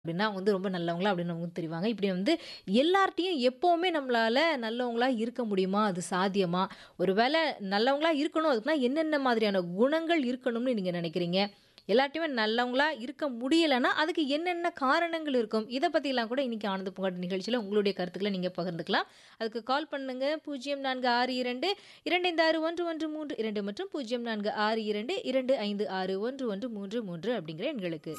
அப்படின்னா அவங்க வந்து ரொம்ப நல்லவங்களா அப்படின்னு நமக்கு தெரிவாங்க. இப்படி வந்து எல்லார்ட்டயும் எப்பவுமே நம்மளால நல்லவங்களா இருக்க முடியுமா? அது சாத்தியமா? ஒரு வேள நல்லவங்களா இருக்கணும் அதுக்குன்னா என்னென்ன மாதிரியான குணங்கள் இருக்கணும்னு நீங்க நினைக்கிறீங்க? எல்லார்ட்டயுமே நல்லவங்களா இருக்க முடியலன்னா, அதுக்கு என்னென்ன காரணங்கள் இருக்கும்? இத பத்திலாம் கூட இன்னைக்கு ஆனந்த பூங்காட்டு நிகழ்ச்சியில உங்களுடைய கருத்துக்கள நீங்க பகிர்ந்துக்கலாம். அதுக்கு கால் பண்ணுங்க 0462 256113 மற்றும் 0462 256113 அப்படிங்கிற எண்களுக்கு.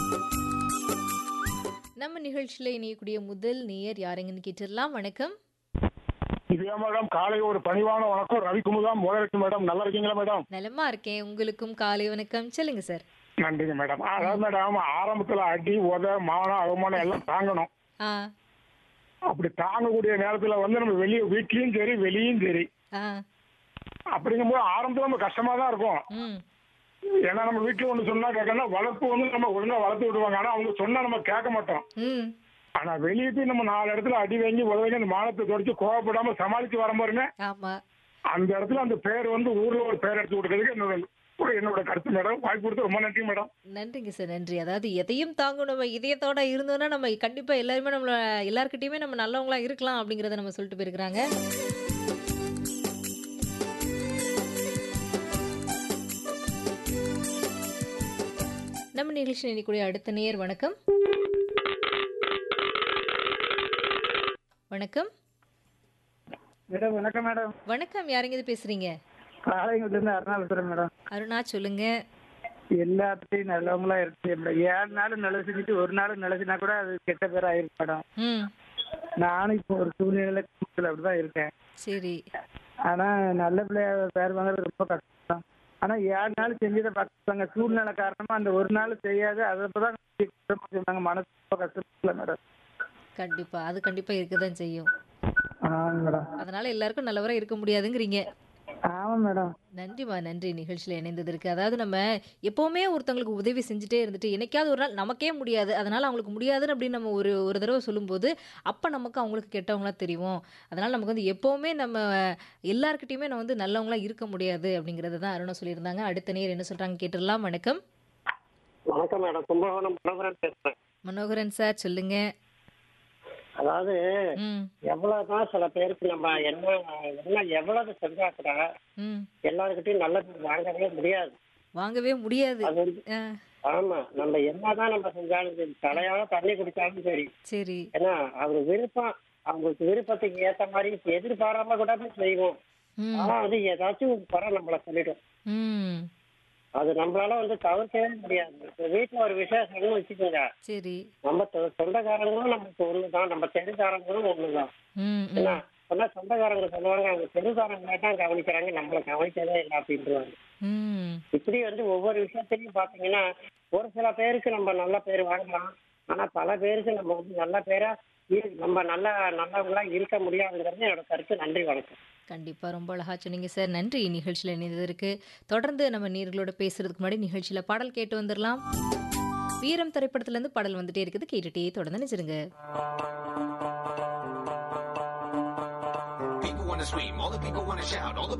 நம்ம நிகழ்ச்சியில இணையக்கூடிய முதல் நேயர் யாருங்கன்னு கேட்டுறலாம். வணக்கம். திவ்யா மேடம் காலை ஒரு பணிவான வணக்கம் ரவிக்குமுதா முதலமைச்சர் மேடம் நல்லா இருக்கீங்களா மேடம் நலமா இருக்கேன். உங்களுக்கும் காலை வணக்கம். சொல்லுங்க சார். நன்றிங்க மேடம் அதாவது மேடம் ஆரம்பத்துல அடி உத மானம் அவமானம் எல்லாம் தாங்கணும் ஆ. அப்படி தாங்கக்கூடிய நேரத்துல வந்து நம்ம வெளியே வீட்லயும் சரி வெளியும் சரி ஆ. அப்படிங்கும்போது ஆரம்பத்துல நம்ம கஷ்டமா தான் இருக்கும் ம். ஏன்னா நம்ம வீட்டுல ஒண்ணு சொன்னா கேட்கணும் வளர்ப்பு வந்து நம்ம ஒழுங்கா வளர்த்து விடுவாங்க ஆனா அவங்க சொன்னா நம்ம கேட்க மாட்டோம் ம். ஆனா வெளியே போய் நம்ம நாலு இடத்துல அடி வாங்கி உதவி அந்த மானத்தை தொடச்சு கோவப்படாம சமாளிச்சு வர பாருங்க ஆமா. அந்த இடத்துல அந்த பேர் வந்து ஊர்ல ஒரு பேர் எடுத்து கொடுக்கறதுக்கு என்னோட ஒரு என்னோட கருத்து மேடம் வாய்ப்பு கொடுத்து ரொம்ப நன்றி மேடம் நன்றிங்க சார். நன்றி. அதாவது எதையும் தாங்கும் நம்ம இதயத்தோட இருந்தோம்னா, நம்ம கண்டிப்பா எல்லாருமே நம்மள எல்லார்கிட்டயுமே நம்ம நல்லவங்களா இருக்கலாம் அப்படிங்கிறத நம்ம சொல்லிட்டு போயிருக்கிறாங்க. நம்ம நிகழ்ச்சியில் இணையக்கூடிய அடுத்த நேயர் வணக்கம். வணக்கம். மேடம் வணக்கம் மேடம் வணக்கம். யாருங்க இது பேசுறீங்க? காலைங்கள்ல இருந்து அருணா பேசுறேன் மேடம் அருணா சொல்லுங்க. எல்லாத்தையும் நல்லவங்களா இருக்கு மேடம் ஏழு நாள் நல்லது செஞ்சுட்டு ஒரு நாள் நல்லதுனா கூட அது கெட்ட பேர் ஆயிருக்கு மேடம் ம். நானும் இப்போ ஒரு சூழ்நிலையில குடும்பத்துல அப்படிதான் இருக்கேன் சரி. ஆனா நல்ல பிள்ளைய பேர் வாங்குறது ரொம்ப கஷ்டம் ஆனா ஏழு நாள் செஞ்சதை பார்த்தாங்க சூழ்நிலை காரணமா அந்த ஒரு நாள் செய்யாது அதை தான் சொன்னாங்க மனசு ரொம்ப கஷ்டம் மேடம் கண்டிப்பா. அது கண்டிப்பா இருக்கதான் செய்யும். ஆமாங்க மேடம் அதனால எல்லாருக்கும் நல்லவரா இருக்க முடியாதுங்கிறீங்க. ஆமா மேடம் நன்றிம்மா. நன்றி நிகழ்ச்சியில இணைந்ததற்கு. அதாவது நம்ம எப்பவுமே ஒருத்தவங்களுக்கு உதவி செஞ்சுட்டே இருந்துட்டு, என்னைக்காவது ஒரு நாள் நமக்கே முடியாது. அதனால அவங்களுக்கு முடியாதுன்னு அப்படின்னு நம்ம ஒரு ஒரு தடவ சொல்லும்போது, அப்ப நமக்கு அவங்களுக்கு கெட்டவங்களா தெரிவோம். அதனால நமக்கு வந்து எப்பவுமே நம்ம எல்லார்கிட்டயுமே நம்ம வந்து நல்லவங்களா இருக்க முடியாது அப்படிங்கிறத தான் அருணா சொல்லியிருந்தாங்க. அடுத்த நேயர் என்ன சொல்றாங்க கேட்டுறலாம். வணக்கம். வணக்கம் மேடம் கும்பகோணம் மனோகரன் பேசுறேன் மனோகரன் சார் சொல்லுங்க. அதாவது ம். எவ்வளவுதான் சில பேருக்கு நம்ம என்ன என்ன எவ்வளவு செஞ்சா கூட ம். எல்லாருக்கிட்டையும் நல்ல பேர் வாங்கவே முடியாது வாங்கவே முடியாது. அது வந்து ஆ. ஆமா நம்ம என்னதான் நம்ம செஞ்சாலும் சரி தலையால தண்ணி குடிச்சாலும் சரி சரி. ஏன்னா அவங்க விருப்பம் அவங்களுக்கு விருப்பத்துக்கு ஏத்த மாதிரி எதிர்பாராம கூட போய் செய்வோம் ம். ஆனா அது ஏதாச்சும் ஒரு குறை நம்மள சொல்லிடும் ம். அது நம்மளால வந்து தவிர்க்கவே முடியாது இப்ப வீட்டுல ஒரு விசேஷம்னு வச்சுக்கோங்க சரி. நம்ம சொ- சொந்தக்காரங்களும் நமக்கு ஒண்ணுதான் நம்ம தெருக்காரங்களும் ஒண்ணுதான் ம். ம். ஏன்னா சொன்னா சொந்தக்காரங்க சொல்லுவாங்க அவங்க தெருக்காரங்களை தான் கவனிக்கிறாங்க நம்மள கவனிக்கவே இல்லை அப்படின்றாங்க ம். இப்படி வந்து ஒவ்வொரு விஷயத்திலையும் பாத்தீங்கன்னா ஒரு சில பேருக்கு நம்ம நல்ல பேர் வாங்கலாம் ஆனா பல பேருக்கு நம்ம வந்து நல்ல பேரா இரு- நம்ம நல்ல நல்லவங்களா இருக்க முடியாதுங்கிறது என்னோட கருத்து நன்றி வணக்கம் கண்டிப்பா. ரொம்ப அழகா சொன்னீங்க சார். நன்றி நிகழ்ச்சியில இணைந்ததற்கு. தொடர்ந்து நம்ம நேயர்களோட பேசுறதுக்கு முன்னாடி நிகழ்ச்சியில பாடல் கேட்டு வந்துரலாம். வீரம் திரைப்படத்துல இருந்து பாடல் வந்துட்டே இருக்குது. கேட்டுட்டே தொடர்ந்து நினைச்சிருங்க. People wanna scream, all the people wanna shout, all the